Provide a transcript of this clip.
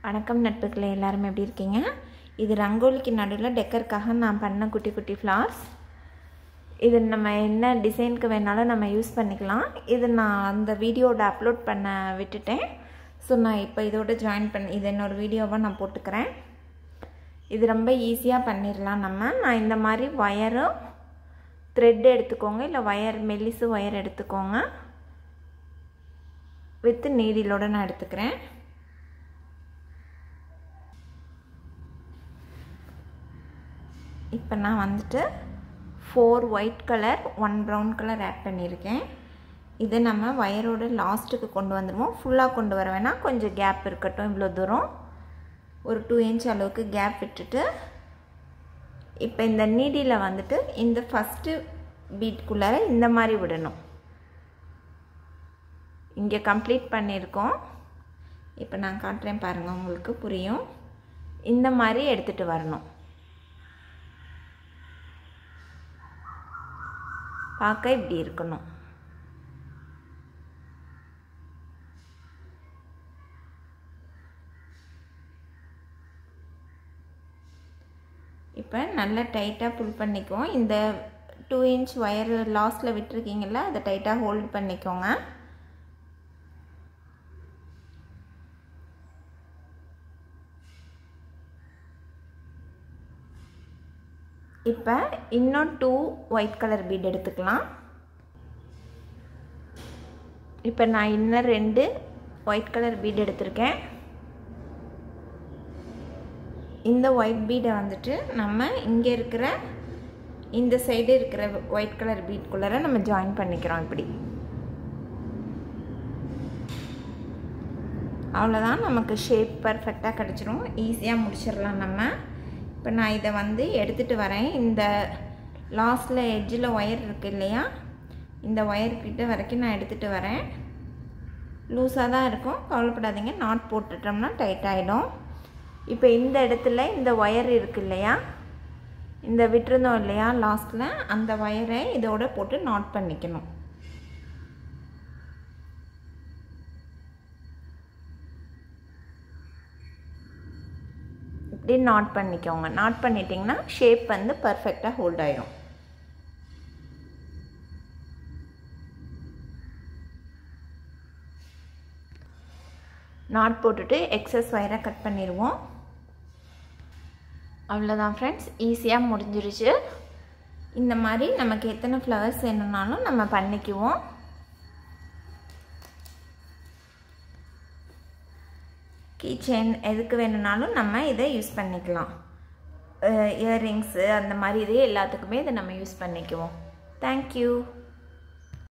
வணக்கம் நட்புகளே எல்லாரும் எப்படி இருக்கீங்க இது ரங்கோலிக்கு நடுவில் டெக்கருக்காக நான் பண்ண குட்டி குட்டி ஃப்ளார்ஸ் இது நம்ம என்ன டிசைனுக்கு வேணாலும் நம்ம யூஸ் பண்ணிக்கலாம் இது நான் அந்த வீடியோட அப்லோட் பண்ண விட்டுட்டேன் ஸோ நான் இப்போ இதோட ஜாயின் பண்ணி இது என்னோட வீடியோவாக நான் போட்டுக்கிறேன் இது ரொம்ப ஈஸியாக பண்ணிடலாம் நம்ம நான் இந்த மாதிரி ஒயரும் த்ரெட் எடுத்துக்கோங்க இல்லை ஒயர் மெல்லிசு ஒயர் எடுத்துக்கோங்க வித்து நீடிலோட நான் எடுத்துக்கிறேன் இப்போ நான் வந்துட்டு four white colour one brown colour add பண்ணியிருக்கேன் இதை நம்ம ஒயரோட லாஸ்ட்டுக்கு கொண்டு வந்துடுவோம் ஃபுல்லாக கொண்டு வர வேணால் கொஞ்சம் கேப் இருக்கட்டும் இவ்வளோ தூரம் ஒரு டூ இன்ச் அளவுக்கு கேப் விட்டுட்டு இப்போ இந்த நீடியில் வந்துட்டு இந்த ஃபஸ்ட்டு பீட்குள்ளார இந்த மாதிரி விடணும் இங்கே கம்ப்ளீட் பண்ணியிருக்கோம் இப்போ நான் காட்டுறேன் பாருங்கள் உங்களுக்கு புரியும் இந்த மாதிரி எடுத்துகிட்டு வரணும் பார்க்க இப்படி இருக்கணும் இப்போ நல்லா டைட்டாக புல் பண்ணிக்குவோம் இந்த டூ இன்ச் ஒயர் லாஸ்ட்டில் விட்டுருக்கீங்கள அதை டைட்டாக ஹோல்ட் பண்ணிக்கோங்க இப்போ இன்னும் டூ ஒயிட் கலர் பீட் எடுத்துக்கலாம் இப்போ நான் இன்னும் ரெண்டு ஒயிட் கலர் பீட் எடுத்திருக்கேன் இந்த ஒயிட் பீடை வந்துட்டு நம்ம இங்கே இருக்கிற இந்த சைடு இருக்கிற ஒயிட் கலர் பீட்குள்ளார நம்ம ஜாயின் பண்ணிக்கிறோம் இப்படி அவ்வளோதான் நமக்கு ஷேப் பர்ஃபெக்டாக கிடச்சிரும் ஈஸியாக முடிச்சிடலாம் நம்ம இப்போ நான் இதை வந்து எடுத்துகிட்டு வரேன் இந்த லாஸ்ட்டில் எட்ஜில் ஒயர் இருக்குது இல்லையா இந்த ஒயர் கிட்ட வரைக்கும் நான் எடுத்துகிட்டு வரேன் லூஸாக தான் இருக்கும் கவலைப்படாதீங்க நாட் போட்டுட்டோம்னா டைட் ஆகிடும் இப்போ இந்த இடத்துல இந்த ஒயர் இருக்குது இல்லையா இந்த விட்டுருந்தோம் இல்லையா லாஸ்ட்டில் அந்த ஒயரை இதோட போட்டு நாட் பண்ணிக்கணும் இப்படி நாட் பண்ணிக்கோங்க நாட் பண்ணிட்டிங்கன்னா ஷேப் வந்து பர்ஃபெக்டாக ஹோல்ட் ஆயிரும் நாட் போட்டுட்டு எக்ஸஸ் ஒயரை கட் பண்ணிடுவோம் அவ்வளோதான் ஃப்ரெண்ட்ஸ் ஈஸியாக முடிஞ்சிருச்சு இந்த மாதிரி நமக்கு எத்தனை ஃப்ளவர்ஸ் வேணும்னாலும் நம்ம பண்ணிக்குவோம் கீ செயின் எதுக்கு வேணும்னாலும் நம்ம இதை யூஸ் பண்ணிக்கலாம் இயர்ரிங்ஸு அந்த மாதிரி இதே எல்லாத்துக்குமே இதை நம்ம யூஸ் பண்ணிக்குவோம் தேங்க்யூ